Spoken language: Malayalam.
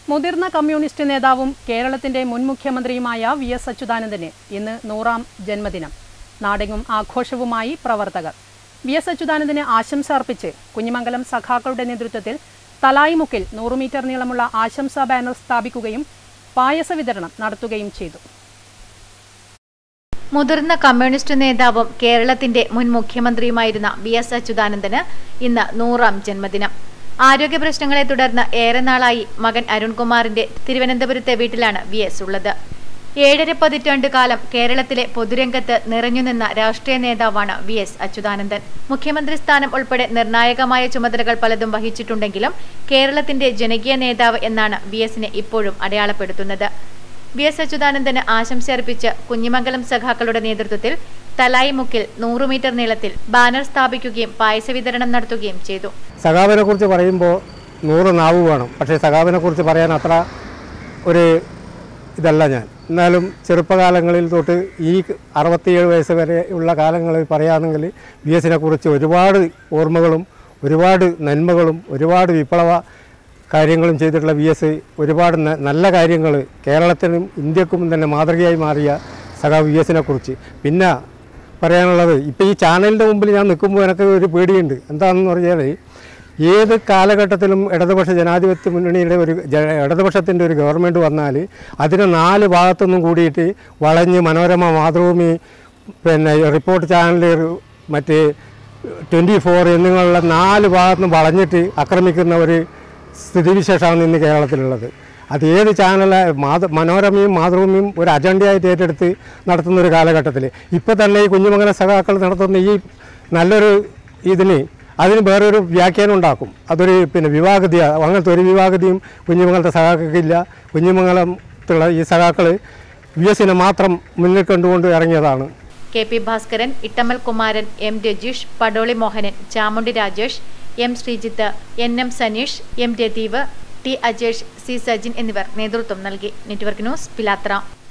മുതിർന്ന കമ്മ്യൂണിസ്റ്റ് നേതാവും കേരളത്തിന്റെ മുൻ മുഖ്യമന്ത്രിയുമായ വി എസ് അച്യുതാനന്ദന് ഇന്ന് നൂറാം ജന്മദിനം നാടെങ്ങും ആഘോഷവുമായി പ്രവർത്തകർ വി എസ് അച്യുതാനന്ദന് ആശംസ അർപ്പിച്ച് കുഞ്ഞിമംഗലം സഖാക്കളുടെ നേതൃത്വത്തിൽ തലായിമുക്കിൽ നൂറ് മീറ്റർ നീളമുള്ള ആശംസാ ബാനർ സ്ഥാപിക്കുകയും പായസ വിതരണം നടത്തുകയും ചെയ്തു മുതിർന്ന കമ്മ്യൂണിസ്റ്റ് നേതാവും കേരളത്തിന്റെ മുൻ മുഖ്യമന്ത്രിയുമായിരുന്ന വി എസ് അച്യുതാനന്ദന് ഇന്ന് നൂറാം ജന്മദിനം ആരോഗ്യ പ്രശ്നങ്ങളെ തുടർന്ന് ഏറെ നാളായി മകൻ അരുൺകുമാറിന്റെ തിരുവനന്തപുരത്തെ വീട്ടിലാണ് വി എസ് ഉള്ളത് ഏഴര പതിറ്റാണ്ട് കാലം കേരളത്തിലെ പൊതുരംഗത്ത് നിറഞ്ഞുനിന്ന രാഷ്ട്രീയ നേതാവാണ് വി എസ് അച്യുതാനന്ദൻ മുഖ്യമന്ത്രി സ്ഥാനം ഉൾപ്പെടെ നിർണായകമായ ചുമതലകൾ പലതും വഹിച്ചിട്ടുണ്ടെങ്കിലും കേരളത്തിന്റെ ജനകീയ നേതാവ് എന്നാണ് വി എസിനെ ഇപ്പോഴും അടയാളപ്പെടുത്തുന്നത് വി എസ് അച്യുതാനന്ദന് ആശംസയർപ്പിച്ച് കുഞ്ഞിമംഗലം സഖാക്കളുടെ നേതൃത്വത്തിൽ തലായിമുക്കിൽ നൂറ് മീറ്റർ നീളത്തിൽ ബാനർ സ്ഥാപിക്കുകയും പായസ വിതരണം നടത്തുകയും ചെയ്തു സഖാവിനെ കുറിച്ച് പറയുമ്പോൾ നൂറ് നാവ് വേണം പക്ഷേ സഖാവിനെ കുറിച്ച് പറയാൻ അത്ര ഒരു ഇതല്ല ഞാൻ എന്നാലും ചെറുപ്പകാലങ്ങളിൽ തൊട്ട് ഈ അറുപത്തിയേഴ് വയസ്സ് വരെ ഉള്ള കാലങ്ങളിൽ പറയുകയാണെങ്കിൽ ബി എസിനെ കുറിച്ച് ഒരുപാട് ഓർമ്മകളും ഒരുപാട് നന്മകളും ഒരുപാട് വിപ്ലവ കാര്യങ്ങളും ചെയ്തിട്ടുള്ള വി എസ് ഒരുപാട് ന- നല്ല കാര്യങ്ങൾ കേരളത്തിനും ഇന്ത്യക്കും തന്നെ മാതൃകയായി മാറിയ സഖാവ് വി എസിനെ കുറിച്ച് പിന്നെ പറയാനുള്ളത് ഇപ്പോൾ ഈ ചാനലിൻ്റെ മുമ്പിൽ ഞാൻ നിൽക്കുമ്പോൾ എനിക്ക് ഒരു പേടിയുണ്ട് എന്താണെന്ന് പറഞ്ഞാൽ ഏത് കാലഘട്ടത്തിലും ഇടതുപക്ഷ ജനാധിപത്യ മുന്നണിയുടെ ഒരു ജ- ഇടതുപക്ഷത്തിൻ്റെ ഒരു ഗവൺമെൻറ് വന്നാൽ അതിന് നാല് ഭാഗത്തുനിന്നും കൂടിയിട്ട് വളഞ്ഞ് മനോരമ മാതൃഭൂമി പിന്നെ റിപ്പോർട്ട് ചാനൽ മറ്റ് ട്വൻറ്റി ഫോർ എന്നിങ്ങനെയുള്ള നാല് ഭാഗത്തുനിന്നും വളഞ്ഞിട്ട് ആക്രമിക്കുന്ന ഒരു സ്ഥിതിവിശേഷമാണ് ഇന്ന് കേരളത്തിലുള്ളത് അത് ഏത് ചാനൽ മാത മനോരമയും മാതൃഭൂമിയും ഒരു അജണ്ടയായിട്ട് ഏറ്റെടുത്ത് നടത്തുന്ന ഒരു കാലഘട്ടത്തിൽ ഇപ്പോൾ തന്നെ ഈ കുഞ്ഞുമംഗല സഖാക്കൾ നടത്തുന്ന ഈ നല്ലൊരു ഇതിന് അതിന് വേറൊരു വ്യാഖ്യാനം ഉണ്ടാക്കും അതൊരു പിന്നെ വിവാഹതി അങ്ങനത്തെ ഒരു വിവാഹതിയും കുഞ്ഞുമംഗലത്തെ സഖാക്കൾക്കില്ല കുഞ്ഞുമംഗലത്തുള്ള ഈ സഖാക്കൾ വി എസിനെ മാത്രം മുന്നിൽ കണ്ടുകൊണ്ട് ഇറങ്ങിയതാണ് K P Bhaskaran Ittammal Kumaran M Rajeesh Padoli Mohanan Chamundi Rajesh M Sreejith N M Saneesh M Rateev T Ajesh C Sajin എന്നിവർ നേതൃത്വം നൽകി നെറ്റ്വർക്ക് ന്യൂസ് പിലാത്ര